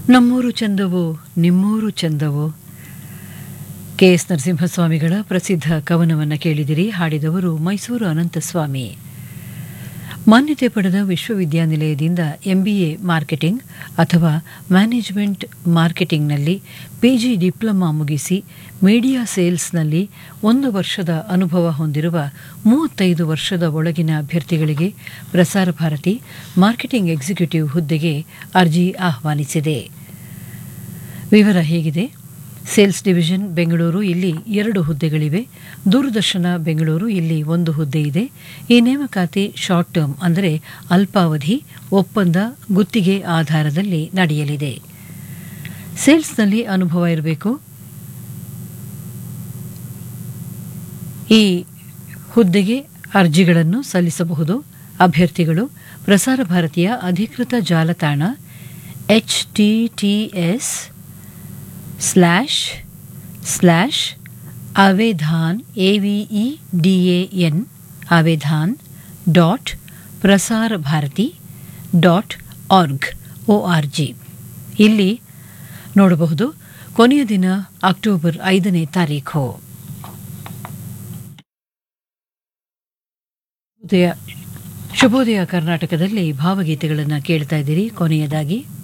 ನಮ್ಮೂರು ಚಂದವೋ ನಿಮ್ಮೂರು ಚಂದವೋ K S ನರಸಿಂಹಸ್ವಾಮಿಗಳ ಪ್ರಸಿದ್ಧ ಕವನವನ್ನು ಕೇಳಿದಿರಿ ಹಾಡಿದವರು ಮೈಸೂರು ಅನಂತಸ್ವಾಮಿ ಮಾನ್ಯತೆ ಪಡೆದ ವಿಶ್ವವಿದ್ಯಾನಿಲಯದಿಂದ ಎಂಬಿಎ ಮಾರ್ಕೆಟಿಂಗ್ ಅಥವಾ ಮ್ಯಾನೇಜ್ಮೆಂಟ್ ಮಾರ್ಕೆಟಿಂಗ್ನಲ್ಲಿ ಪಿಜಿ ಡಿಪ್ಲೊಮಾ ಮುಗಿಸಿ ಮೀಡಿಯಾ ಸೇಲ್ಸ್ನಲ್ಲಿ ಒಂದು ವರ್ಷದ ಅನುಭವ ಹೊಂದಿರುವ ಮೂವತ್ತೈದು ವರ್ಷದ ಒಳಗಿನ ಅಭ್ಯರ್ಥಿಗಳಿಗೆ ಪ್ರಸಾರ ಭಾರತಿ ಮಾರ್ಕೆಟಿಂಗ್ ಎಕ್ಸಿಕ್ಯೂಟಿವ್ ಹುದ್ದೆಗೆ ಅರ್ಜಿ ಆಹ್ವಾನಿಸಿದೆ ವಿವರ ಹೇಗಿದೆ ಸೇಲ್ಸ್ ಡಿವಿಷನ್ ಬೆಂಗಳೂರು ಇಲ್ಲಿ ಎರಡು ಹುದ್ದೆಗಳಿವೆ ದೂರದರ್ಶನ ಬೆಂಗಳೂರು ಇಲ್ಲಿ ಒಂದು ಹುದ್ದೆ ಇದೆ ಈ ನೇಮಕಾತಿ ಶಾರ್ಟ್ ಟರ್ಮ್ ಅಂದರೆ ಅಲ್ಪಾವಧಿ ಒಪ್ಪಂದ ಗುತ್ತಿಗೆ ಆಧಾರದಲ್ಲಿ ನಡೆಯಲಿದೆ ಸೇಲ್ಸ್ನಲ್ಲಿ ಅನುಭವ ಇರಬೇಕು ಈ ಹುದ್ದೆಗೆ ಅರ್ಜಿಗಳನ್ನು ಸಲ್ಲಿಸಬಹುದು ಅಭ್ಯರ್ಥಿಗಳು ಪ್ರಸಾರ ಭಾರತೀಯ ಅಧಿಕೃತ ಜಾಲತಾಣ H T T S slash slash Avedan A V E D A N Avedan dot Prasar Bharati dot org O R G ಇಲ್ಲಿ ನೋಡಬಹುದು ಕೊನೆಯ ದಿನ ಅಕ್ಟೋಬರ್ ಐದನೇ ತಾರೀಖು ಉದಯ ಶುಭೋದಯ ಕರ್ನಾಟಕದಲ್ಲಿ ಭಾವಗೀತೆಗಳನ್ನು ಕೇಳ್ತಾ ಇದ್ದೀರಿ ಕೊನೆಯದಾಗಿ